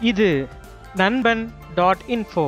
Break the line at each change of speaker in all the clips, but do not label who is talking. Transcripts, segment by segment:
இது நண்பன் dot info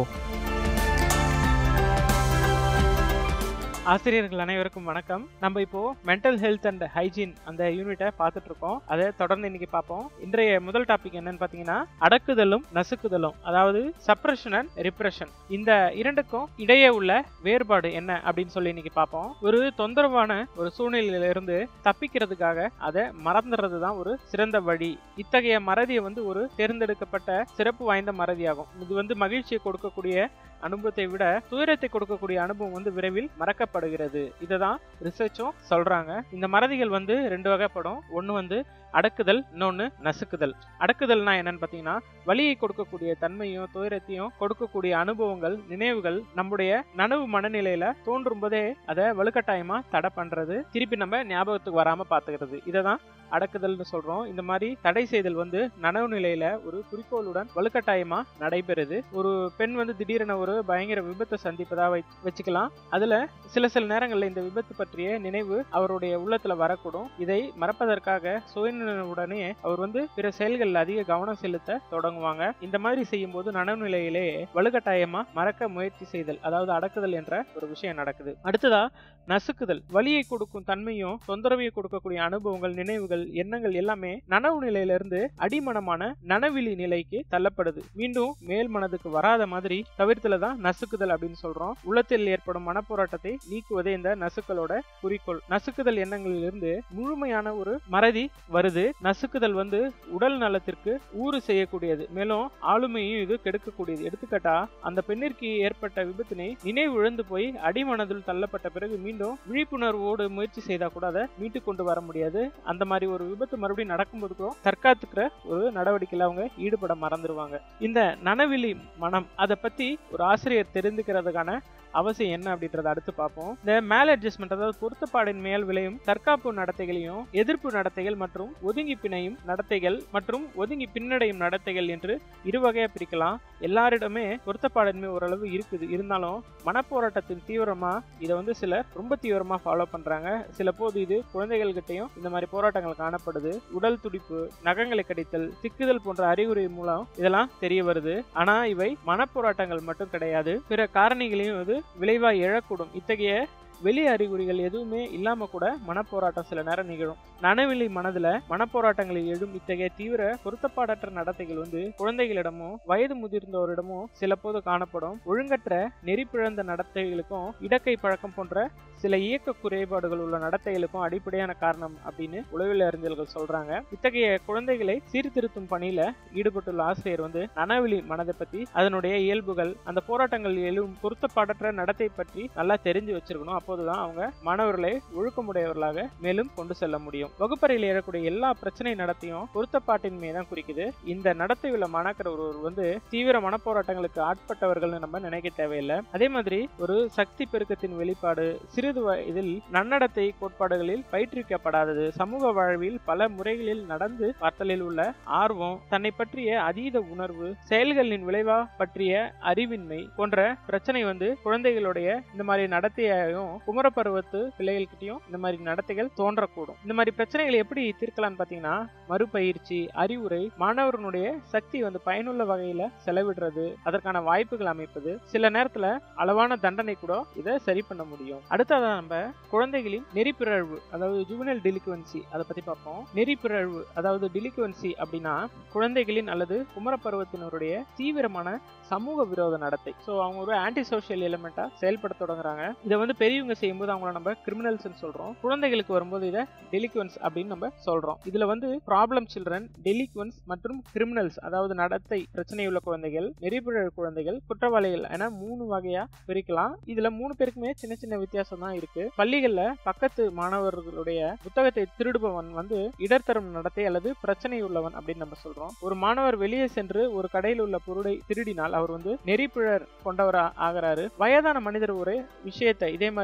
ஆசிரியர்கள் அனைவருக்கும் வணக்கம் நம்ம இப்போ மென்டல் ஹெல்த் அண்ட் ஹைஜீன் அந்த யூனிட்டை பார்த்துட்டு இருக்கோம் அதை தொடர்ந்து இன்னைக்கு பார்ப்போம் இன்றைய முதல் டாபிக் என்னன்னு பார்த்தீங்கன்னா அடக்குதலும் நசுக்குதலும் அதாவது சப்ரஷன் அண்ட் ரிப்ரெஷன் இந்த இரண்டுக்கும் இடையே உள்ள வேறுபாடு என்ன அப்படின்னு சொல்லி இன்னைக்கு பார்ப்போம் ஒரு தொந்தரவான ஒரு சூழ்நிலையில இருந்து தப்பிக்கிறதுக்காக அதை மறந்துறது தான் ஒரு சிறந்த வழி இத்தகைய மறதியை வந்து ஒரு தேர்ந்தெடுக்கப்பட்ட சிறப்பு வாய்ந்த மறதியாகும் இது வந்து மகிழ்ச்சியை கொடுக்கக்கூடிய அனுபவத்தை விட துயரத்தை கொடுக்கக்கூடிய அனுபவம் வந்து விரைவில் மறக்கப்படுகிறது இதை தான் ரிசர்ச்சும் சொல்றாங்க இந்த மறதிகள் வந்து ரெண்டு வகைப்படும் ஒன்று வந்து அடக்குதல் இன்னொன்று நசுக்குதல் அடக்குதல்னா என்னன்னு பார்த்தீங்கன்னா வலியை கொடுக்கக்கூடிய தன்மையும் துயரத்தையும் கொடுக்கக்கூடிய அனுபவங்கள் நினைவுகள் நம்முடைய நனவு மனநிலையில தோன்றும் போதே அதை வலுக்கட்டாயமா தடை பண்றது திருப்பி நம்ம ஞாபகத்துக்கு வராம பாத்துக்கிறது இதை தான் அடக்குதல்னு சொல்றோம் இந்த மாதிரி தடை செய்தல் வந்து நனவு நிலையில ஒரு குறிக்கோளுடன் வலுக்கட்டாயமா நடைபெறுது ஒரு பெண் வந்து திடீரென ஒரு பயங்கர விபத்தை சந்திப்பதா வை- வச்சுக்கலாம் அதுல சில சில நேரங்கள்ல இந்த விபத்து பற்றிய நினைவு அவருடைய உள்ளத்துல வரக்கூடும் இதை மறப்பதற்காக சுயநினைவுடனே அவர் வந்து பிற செயல்களில் அதிக கவனம் செலுத்த தொடங்குவாங்க இந்த மாதிரி செய்யும் போது நனவு நிலையிலே வலுக்கட்டாயமா மறக்க முயற்சி செய்தல் அதாவது அடக்குதல் என்ற ஒரு விஷயம் நடக்குது அடுத்ததா நசுக்குதல் வலியை கொடுக்கும் தன்மையும் தொந்தரவை கொடுக்கக்கூடிய அனுபவங்கள் நினைவுகள் எண்ணங்கள் எல்லாமே நனவு நிலையிலிருந்து அடிமனமான நனவிலி நிலைக்கு தள்ளப்படுது மீண்டும் மேல் மனதுக்கு வராத மாதிரி தவிர்த்துல தான் நசுக்குதல் அப்படின்னு சொல்றோம் உள்ளத்தில் ஏற்படும் மனப்போராட்டத்தை நீக்குவதே இந்த நசுக்களோட குறிக்கோள் நசுக்குதல் எண்ணங்களிலிருந்து முழுமையான ஒரு மறதி வருது நசுக்குதல் வந்து உடல் நலத்திற்கு ஊறு செய்யக்கூடியது மேலும் ஆளுமையும் இது கெடுக்கக்கூடியது எடுத்துக்காட்டா அந்த பெண்ணிற்கு ஏற்பட்ட விபத்தினை நினைவு இழந்து போய் அடிமனதில் தள்ளப்பட்ட பிறகு மீண்டும் விழிப்புணர்வோடு முயற்சி செய்தா கூட அதை மீட்டு கொண்டு வர முடியாது அந்த மாதிரி ஒரு விபத்து மறுபடியும் நடக்கும்போது கூட தற்காத்துக்கிற ஒரு நடவடிக்கையில அவங்க ஈடுபட மறந்துடுவாங்க இந்த நனவிலி மனம் அதை பத்தி ஒரு ஆசிரியர் தெரிந்துக்கிறதுக்கான அவசியம் என்ன அப்படின்றத அடுத்து பார்ப்போம் இந்த மேல் அட்ஜஸ்ட்மெண்ட் அதாவது பொருத்தப்பாடின் மேல் விளையும் தற்காப்பு நடத்தைகளையும் எதிர்ப்பு நடத்தைகள் மற்றும் ஒதுங்கி பிணையும் நடத்தைகள் மற்றும் ஒதுங்கி பின்னடையும் நடத்தைகள் என்று இரு வகையா பிரிக்கலாம் எல்லாரிடமே பொருத்தப்பாடின்மை ஓரளவு இருக்குது இருந்தாலும் மனப்போராட்டத்தின் தீவிரமா இதை வந்து சிலர் ரொம்ப தீவிரமா ஃபாலோ பண்றாங்க சில போது இது குழந்தைகள் கிட்டயும் இந்த மாதிரி போராட்டங்கள் காணப்படுது உடல் துடிப்பு நகங்களை கடித்தல் திக்குதல் போன்ற அறிகுறி மூலம் இதெல்லாம் தெரிய வருது ஆனா இவை மனப்போராட்டங்கள் மட்டும் கிடையாது பிற காரணிகளையும் இது விளைவா எழக்கூடும் இத்தகைய வெளி அறிகுறிகள் எதுவுமே இல்லாம கூட மனப்போராட்டம் சில நேரம் நிகழும் நனவிலி மனதுல மனப்போராட்டங்களில் எழும் இத்தகைய தீவிர பொருத்தப்பாடற்ற நடத்தைகள் வந்து குழந்தைகளிடமும் வயது முதிர்ந்தோரிடமும் சில போது காணப்படும் ஒழுங்கற்ற நெறிப்பிழந்த நடத்தைகளுக்கும் இடக்கை பழக்கம் போன்ற சில இயக்க குறைபாடுகள் உள்ள நடத்தைகளுக்கும் அடிப்படையான காரணம் அப்படின்னு உளவியல் அறிஞர்கள் சொல்றாங்க இத்தகைய குழந்தைகளை சீர்திருத்தும் பணியில ஈடுபட்டுள்ள ஆசிரியர் வந்து நனவிலி மனதை பத்தி அதனுடைய இயல்புகள் அந்த போராட்டங்கள் எழும் பொருத்தப்பாடற்ற நடத்தை பற்றி நல்லா தெரிஞ்சு வச்சிருக்கணும் அப்போதுதான் அவங்க மாணவர்களை ஒழுக்கமுடையவர்களாக மேலும் கொண்டு செல்ல முடியும் வகுப்பறையில் எழக்கூடிய எல்லா பிரச்சனை நடத்தையும் பொருத்தப்பாட்டின்மையை தான் குறிக்குது இந்த நடத்தை உள்ள மாணாக்கர் ஒருவர் வந்து தீவிர மனப்போராட்டங்களுக்கு ஆட்பட்டவர்கள்னு நம்ம நினைக்க தேவையில்லை அதே மாதிரி ஒரு சக்தி பெருக்கத்தின் வெளிப்பாடு சிறிது வயதில் நன்னடத்தை கோட்பாடுகளில் பயிற்றுவிக்கப்படாதது சமூக வாழ்வில் பல முறைகளில் நடந்து பார்த்தலில் உள்ள ஆர்வம் தன்னை பற்றிய அதீத உணர்வு செயல்களின் விளைவா பற்றிய அறிவின்மை போன்ற பிரச்சனை வந்து குழந்தைகளுடைய இந்த மாதிரி நடத்தையாயும் குமரப்பருவத்து பிள்ளைகள்கிட்டயும் இந்த மாதிரி நடத்தைகள் தோன்றக்கூடும் இந்த மாதிரி பிரச்சனைகளை எப்படி தீர்க்கலாம்னு பாத்தீங்கன்னா மறுபயிற்சி அறிவுரை மாணவர்களுடைய சக்தி வந்து பயனுள்ள வகையில செலவிடுறது அதற்கான வாய்ப்புகள் அமைப்பது சில நேரத்துல அளவான தண்டனை கூட இதை சரி பண்ண முடியும் அடுத்ததா நம்ம குழந்தைகளின் நெறிப்பிறழ்வு அதாவது ஜுவனல் டெலிகுவன்சி அதை பத்தி பார்ப்போம் நெறிப்பிறழ்வு அதாவது டெலிகுவன்சி அப்படின்னா குழந்தைகளின் அல்லது குமரப்பருவத்தினருடைய தீவிரமான சமூக விரோத நடத்தை ஸோ அவங்க ஒரு ஆன்டி சோஷியல் எலிமெண்டா செயல்பட தொடங்குறாங்க இதை வந்து பெரியவங்க செய்யும்போது அவங்கள நம்ம கிரிமினல்ஸ் சொல்றோம் குழந்தைகளுக்கு வரும்போது இதை டெலிகுவன்ஸ் அப்படின்னு நம்ம சொல்றோம் இதுல வந்து ப்ராப்ளம் சில்ட்ரன் டெலிகுவன்ஸ் மற்றும் கிரிமினல்ஸ் அதாவது நடத்தை பிரச்சனையுள்ள குழந்தைகள் நெறிப்பிழ குழந்தைகள் குற்றவாளிகள் என மூணு வகையா பிரிக்கலாம் இதுல மூணு பேருக்குமே சின்ன சின்ன வித்தியாசம் தான் இருக்கு பள்ளிகள்ல பக்கத்து மாணவர்களுடைய புத்தகத்தை திருடுபவன் வந்து இடர்தரும் நடத்தை அல்லது பிரச்சனை உள்ளவன் அப்படின்னு நம்ம சொல்றோம் ஒரு மாணவர் வெளியே சென்று ஒரு கடையில் உள்ள பொருளை திருடினால் அவர் வந்து நெறிப்பிழர் கொண்டவர் ஆகிறாரு வயதான மனிதர் ஒரு விஷயத்தை இதே மாதிரி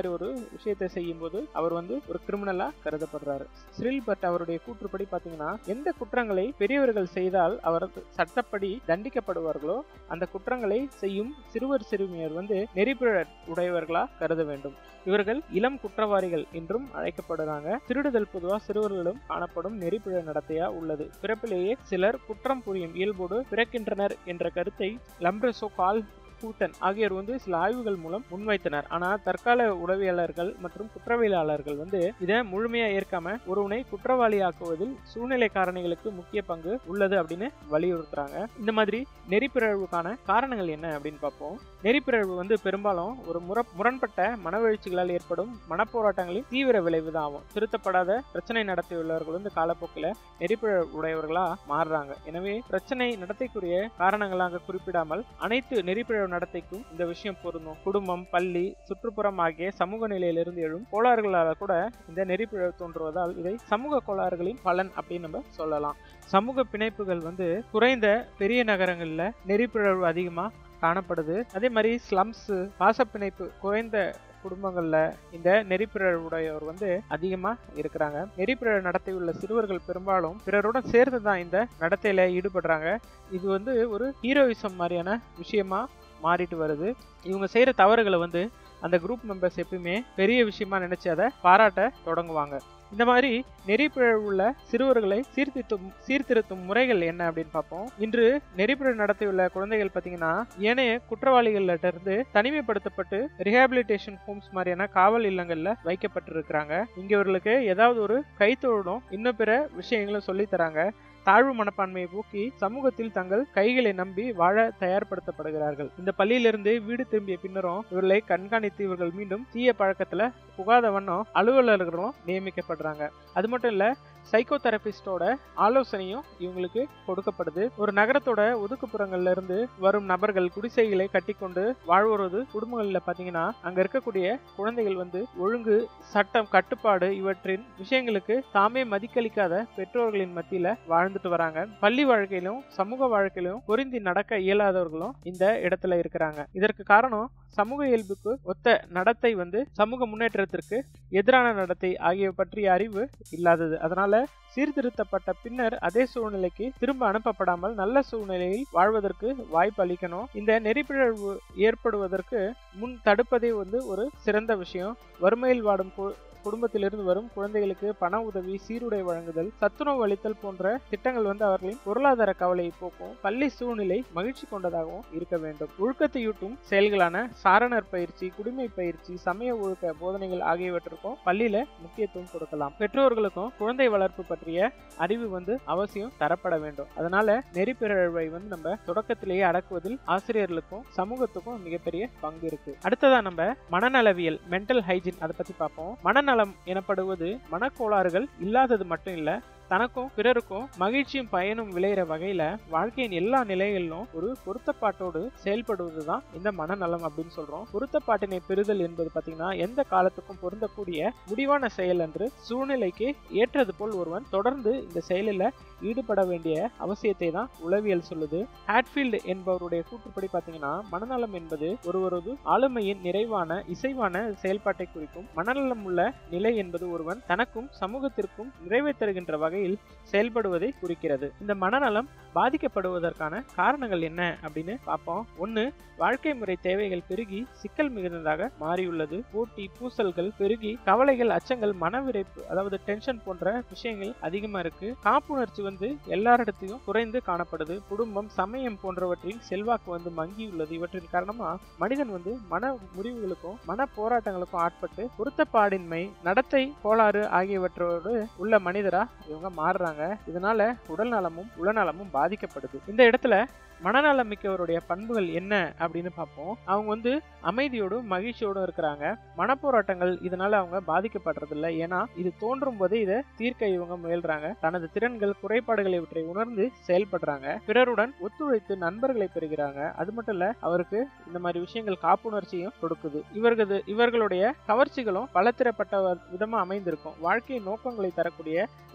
மாதிரி ஒரு விஷயத்தை செய்யும் போது அவர் வந்து ஒரு கிரிமினலா கருதப்படுறாரு ஸ்ரில் பட் அவருடைய கூற்றுப்படி பாத்தீங்கன்னா எந்த குற்றங்களை பெரியவர்கள் செய்தால் அவர் சட்டப்படி தண்டிக்கப்படுவார்களோ அந்த குற்றங்களை செய்யும் சிறுவர் சிறுமியர் வந்து நெறிப்பிழ உடையவர்களா கருத வேண்டும் இவர்கள் இளம் குற்றவாளிகள் என்றும் அழைக்கப்படுறாங்க திருடுதல் பொதுவா சிறுவர்களும் காணப்படும் நெறிப்பிழ நடத்தையா உள்ளது பிறப்பிலேயே சிலர் குற்றம் புரியும் இயல்போடு பிறக்கின்றனர் என்ற கருத்தை லம்ப்ரெசோ கால் கூட்டன் ஆகியோர் வந்து சில ஆய்வுகள் மூலம் முன்வைத்தனர் ஆனா தற்கால உளவியலாளர்கள் மற்றும் குற்றவியலாளர்கள் வந்து இதை முழுமையா ஏற்காம ஒருவனை குற்றவாளியாக்குவதில் சூழ்நிலை காரணிகளுக்கு முக்கிய பங்கு உள்ளது அப்படின்னு வலியுறுத்துறாங்க இந்த மாதிரி நெறிப்பிறழ்வுக்கான காரணங்கள் என்ன அப்படின்னு பார்ப்போம் நெறிப்பிறழ்வு வந்து பெரும்பாலும் ஒரு முற முரண்பட்ட மனவெழுச்சிகளால் ஏற்படும் மனப்போராட்டங்களின் தீவிர விளைவு தான் ஆகும் திருத்தப்படாத பிரச்சனை நடத்தியுள்ளவர்கள் வந்து காலப்போக்கில் நெறிப்பிழ உடையவர்களா மாறுறாங்க எனவே பிரச்சனை நடத்தைக்குரிய காரணங்களாக குறிப்பிடாமல் அனைத்து நெறிப்பிழ நடத்தைக்கும் இந்த விஷயம் பொருந்தும் குடும்பம் பள்ளி சுற்றுப்புறம் ஆகிய சமூக நிலையிலிருந்து எழும் கோளாறுகளால கூட இந்த நெறிப்பிழவு தோன்றுவதால் இதை சமூக கோளாறுகளின் பலன் அப்படின்னு நம்ம சொல்லலாம் சமூக பிணைப்புகள் வந்து குறைந்த பெரிய நகரங்கள்ல நெறிப்பிழவு அதிகமா காணப்படுது அதே மாதிரி ஸ்லம்ஸ் பாசப்பிணைப்பு குறைந்த குடும்பங்கள்ல இந்த நெறிப்பிழவுடையவர் வந்து அதிகமா இருக்கிறாங்க நெறிப்பிழ நடத்தை உள்ள சிறுவர்கள் பெரும்பாலும் பிறருடன் சேர்ந்து தான் இந்த நடத்தையில ஈடுபடுறாங்க இது வந்து ஒரு ஹீரோயிசம் மாதிரியான விஷயமா மாறிட்டு வருது இவங்க செய்யற தவறுகளை வந்து அந்த குரூப் மெம்பர்ஸ் எப்பயுமே பெரிய விஷயமா நினைச்சு அதை பாராட்ட தொடங்குவாங்க இந்த மாதிரி நெறிப்பிழவு உள்ள சிறுவர்களை சீர்திருத்தும் சீர்திருத்தும் முறைகள் என்ன அப்படின்னு பார்ப்போம் இன்று நெறிப்பிழ நடத்தியுள்ள குழந்தைகள் பார்த்தீங்கன்னா ஏனைய குற்றவாளிகள்கிட்ட இருந்து தனிமைப்படுத்தப்பட்டு ரிஹாபிலிட்டேஷன் ஹோம்ஸ் மாதிரியான காவல் இல்லங்கள்ல வைக்கப்பட்டிருக்கிறாங்க இங்க இவர்களுக்கு ஏதாவது ஒரு கைத்தொழிலும் இன்னும் பிற விஷயங்களும் சொல்லி தராங்க தாழ்வு மனப்பான்மையை போக்கி சமூகத்தில் தங்கள் கைகளை நம்பி வாழ தயார்படுத்தப்படுகிறார்கள் இந்த பள்ளியிலிருந்து வீடு திரும்பிய பின்னரும் இவர்களை கண்காணித்து இவர்கள் மீண்டும் தீய பழக்கத்துல புகாத வண்ணம் அலுவலர்களும் நியமிக்கப்படுறாங்க அது மட்டும் இல்ல சைக்கோ தெரபிஸ்டோட ஆலோசனையும் இவங்களுக்கு கொடுக்கப்படுது ஒரு நகரத்தோட ஒதுக்குப்புறங்கள்ல இருந்து வரும் நபர்கள் குடிசைகளை கட்டிக்கொண்டு வாழ்வது குடும்பங்கள்ல பாத்தீங்கன்னா அங்க இருக்கக்கூடிய குழந்தைகள் வந்து ஒழுங்கு சட்டம் கட்டுப்பாடு இவற்றின் விஷயங்களுக்கு தாமே மதிக்களிக்காத பெற்றோர்களின் மத்தியில வாழ்ந்துட்டு வராங்க பள்ளி வாழ்க்கையிலும் சமூக வாழ்க்கையிலும் பொருந்தி நடக்க இயலாதவர்களும் இந்த இடத்துல இருக்கிறாங்க இதற்கு காரணம் சமூக இயல்புக்கு ஒத்த நடத்தை வந்து சமூக முன்னேற்றத்திற்கு எதிரான நடத்தை ஆகியவை பற்றிய அறிவு இல்லாதது அதனால சீர்திருத்தப்பட்ட பின்னர் அதே சூழ்நிலைக்கு திரும்ப அனுப்பப்படாமல் நல்ல சூழ்நிலையில் வாழ்வதற்கு வாய்ப்பு அளிக்கணும் இந்த நெறிப்பிழவு ஏற்படுவதற்கு முன் தடுப்பதே வந்து ஒரு சிறந்த விஷயம் வறுமையில் வாடும் குடும்பத்திலிருந்து வரும் குழந்தைகளுக்கு பண உதவி சீருடை வழங்குதல் சத்துணவு அளித்தல் போன்ற திட்டங்கள் வந்து அவர்களின் பொருளாதார கவலையை போக்கும் பள்ளி சூழ்நிலை மகிழ்ச்சி கொண்டதாகவும் இருக்க வேண்டும் ஒழுக்கத்தையூட்டும் செயல்களான சாரணர் பயிற்சி குடிமை பயிற்சி சமய ஒழுக்க போதனைகள் ஆகியவற்றுக்கும் பள்ளியில முக்கியத்துவம் கொடுக்கலாம் பெற்றோர்களுக்கும் குழந்தை வளர்ப்பு பற்றிய அறிவு வந்து அவசியம் தரப்பட வேண்டும் அதனால நெறிப்பிறழ்வை வந்து நம்ம தொடக்கத்திலேயே அடக்குவதில் ஆசிரியர்களுக்கும் சமூகத்துக்கும் மிகப்பெரிய பங்கு இருக்கு அடுத்ததா நம்ம மனநலவியல் மென்டல் ஹைஜீன் அதை பத்தி பார்ப்போம் மனநலம் எனப்படுவது மனக்கோளாறுகள் இல்லாதது மட்டும் இல்ல தனக்கும் பிறருக்கும் மகிழ்ச்சியும் பயனும் விளையிற வகையில வாழ்க்கையின் எல்லா நிலைகளிலும் ஒரு பொருத்தப்பாட்டோடு செயல்படுவதுதான் இந்த மனநலம் அப்படின்னு சொல்றோம் பொருத்தப்பாட்டினை பெறுதல் என்பது பாத்தீங்கன்னா எந்த காலத்துக்கும் பொருந்தக்கூடிய முடிவான செயல் என்று சூழ்நிலைக்கு ஏற்றது போல் ஒருவன் தொடர்ந்து இந்த செயலில் ஈடுபட வேண்டிய அவசியத்தை தான் உளவியல் சொல்லுது ஹாட்ஃபீல்டு என்பவருடைய கூற்றுப்படி பாத்தீங்கன்னா மனநலம் என்பது ஒருவரது ஆளுமையின் நிறைவான இசைவான செயல்பாட்டை குறிக்கும் மனநலம் உள்ள நிலை என்பது ஒருவன் தனக்கும் சமூகத்திற்கும் நிறைவை தருகின்ற வகையில் செயல்படுவதை குறிக்கிறது இந்த மனநலம் பாதிக்கப்படுவதற்கான காரணங்கள் என்ன அப்படின்னு பார்ப்போம் ஒன்று வாழ்க்கை முறை தேவைகள் பெருகி சிக்கல் மிகுந்ததாக மாறியுள்ளது போட்டி பூசல்கள் பெருகி கவலைகள் அச்சங்கள் மனவிரைப்பு அதாவது டென்ஷன் போன்ற விஷயங்கள் அதிகமா இருக்கு காப்புணர்ச்சி வந்து எல்லாரிடத்தையும் குறைந்து காணப்படுது குடும்பம் சமயம் போன்றவற்றின் செல்வாக்கு வந்து மங்கியுள்ளது இவற்றின் காரணமா மனிதன் வந்து மன முறிவுகளுக்கும் மன போராட்டங்களுக்கும் ஆட்பட்டு பொருத்தப்பாடின்மை நடத்தை கோளாறு ஆகியவற்றோடு உள்ள மனிதரா இவங்க மாறுறாங்க இதனால உடல் நலமும் உளநலமும் பாதிக்கப்படுது இந்த இடத்துல மனநலம் மிக்கவருடைய பண்புகள் என்ன அப்படின்னு பார்ப்போம் அவங்க வந்து அமைதியோடும் மகிழ்ச்சியோடும் இருக்கிறாங்க மனப்போராட்டங்கள் இதனால அவங்க பாதிக்கப்படுறது இல்லை ஏன்னா இது தோன்றும் போதே இதை தீர்க்க இவங்க முயல்றாங்க தனது திறன்கள் குறைபாடுகளை இவற்றை உணர்ந்து செயல்படுறாங்க பிறருடன் ஒத்துழைத்து நண்பர்களை பெறுகிறாங்க அது மட்டும் இல்ல அவருக்கு இந்த மாதிரி விஷயங்கள் காப்புணர்ச்சியும் கொடுக்குது இவர்களது இவர்களுடைய கவர்ச்சிகளும் பலதரப்பட்ட விதமா அமைந்திருக்கும் வாழ்க்கை நோக்கங்களை தரக்கூடிய வாழ்க்கை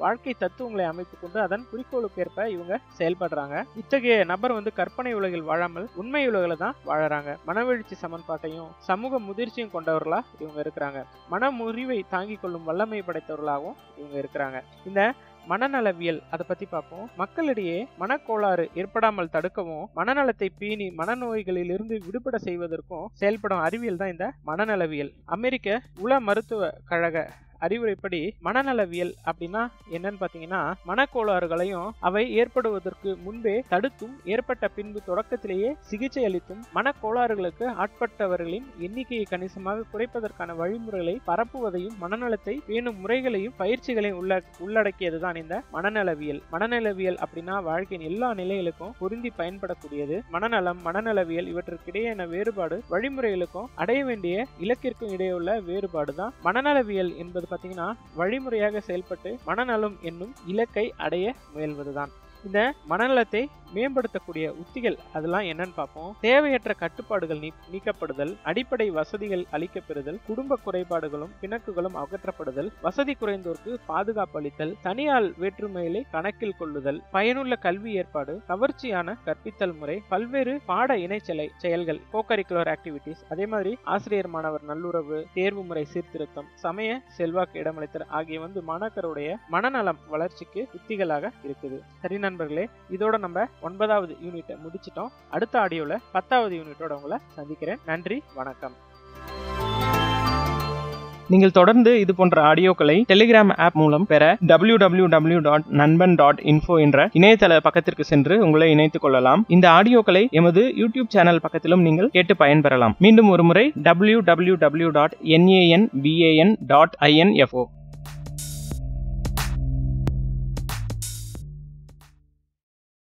தத்துவங்களை அமைத்துக் கொண்டு அதன் குறிக்கோளுக்கேற்ப இவங்க செயல்படுறாங்க இத்தகைய நபர் வந்து கற்பனை உலகில் வாழாமல் உண்மை உலகில தான் வாழறாங்க மனவெழுச்சி சமன்பாட்டையும் சமூக முதிர்ச்சியும் கொண்டவர்களா இவங்க இருக்கிறாங்க மன முறிவை தாங்கிக் கொள்ளும் வல்லமை படைத்தவர்களாகவும் இவங்க இருக்கிறாங்க இந்த மனநலவியல் அதை பத்தி பார்ப்போம் மக்களிடையே மனக்கோளாறு ஏற்படாமல் தடுக்கவும் மனநலத்தை பீணி மனநோய்களில் இருந்து விடுபட செய்வதற்கும் செயல்படும் அறிவியல் தான் இந்த மனநலவியல் அமெரிக்க உள மருத்துவ கழக அறிவுரைப்படி மனநலவியல் அப்படின்னா என்னன்னு பாத்தீங்கன்னா மனக்கோளாறுகளையும் அவை ஏற்படுவதற்கு முன்பே தடுத்தும் ஏற்பட்ட பின்பு தொடக்கத்திலேயே சிகிச்சை அளித்தும் மனக்கோளாறுகளுக்கு ஆட்பட்டவர்களின் எண்ணிக்கையை கணிசமாக குறைப்பதற்கான வழிமுறைகளை பரப்புவதையும் மனநலத்தை பேணும் முறைகளையும் பயிற்சிகளையும் உள்ள உள்ளடக்கியதுதான் இந்த மனநலவியல் மனநலவியல் அப்படின்னா வாழ்க்கையின் எல்லா நிலைகளுக்கும் பொருந்தி பயன்படக்கூடியது மனநலம் மனநலவியல் இவற்றுக்கிடையேயான வேறுபாடு வழிமுறைகளுக்கும் அடைய வேண்டிய இலக்கிற்கும் இடையே உள்ள வேறுபாடு தான் மனநலவியல் என்பது பார்த்தீங்கன்னா வழிமுறையாக செயல்பட்டு மனநலம் என்னும் இலக்கை அடைய முயல்வதுதான் இந்த மனநலத்தை மேம்படுத்தக்கூடிய உத்திகள் அதெல்லாம் என்னன்னு பார்ப்போம் தேவையற்ற கட்டுப்பாடுகள் நீ நீக்கப்படுதல் அடிப்படை வசதிகள் அளிக்கப்பெறுதல் குடும்ப குறைபாடுகளும் பிணக்குகளும் அகற்றப்படுதல் வசதி குறைந்தோருக்கு பாதுகாப்பு அளித்தல் தனியால் வேற்றுமைகளை கணக்கில் கொள்ளுதல் பயனுள்ள கல்வி ஏற்பாடு கவர்ச்சியான கற்பித்தல் முறை பல்வேறு பாட இணைச்சலை செயல்கள் கோகரிக்குலர் ஆக்டிவிட்டிஸ் அதே மாதிரி ஆசிரியர் மாணவர் நல்லுறவு தேர்வு முறை சீர்திருத்தம் சமய செல்வாக்கு இடமளித்தல் ஆகிய வந்து மாணாக்கருடைய மனநலம் வளர்ச்சிக்கு உத்திகளாக இருக்குது சரி நண்பர்களே இதோட நம்ம ஒன்பதாவது யூனிட்டை முடிச்சிட்டோம் அடுத்த ஆடியோல பத்தாவது யூனிட்டோட உங்களை சந்திக்கிறேன் நன்றி வணக்கம்
நீங்கள் தொடர்ந்து இது போன்ற ஆடியோக்களை டெலிகிராம் ஆப் மூலம் பெற W W W dot Nanban dot info என்ற இணையதள பக்கத்திற்கு சென்று உங்களை இணைத்துக் கொள்ளலாம் இந்த ஆடியோக்களை எமது யூடியூப் சேனல் பக்கத்திலும் நீங்கள் கேட்டு பயன்பெறலாம் மீண்டும் ஒரு முறை W W W dot N A N B A N dot info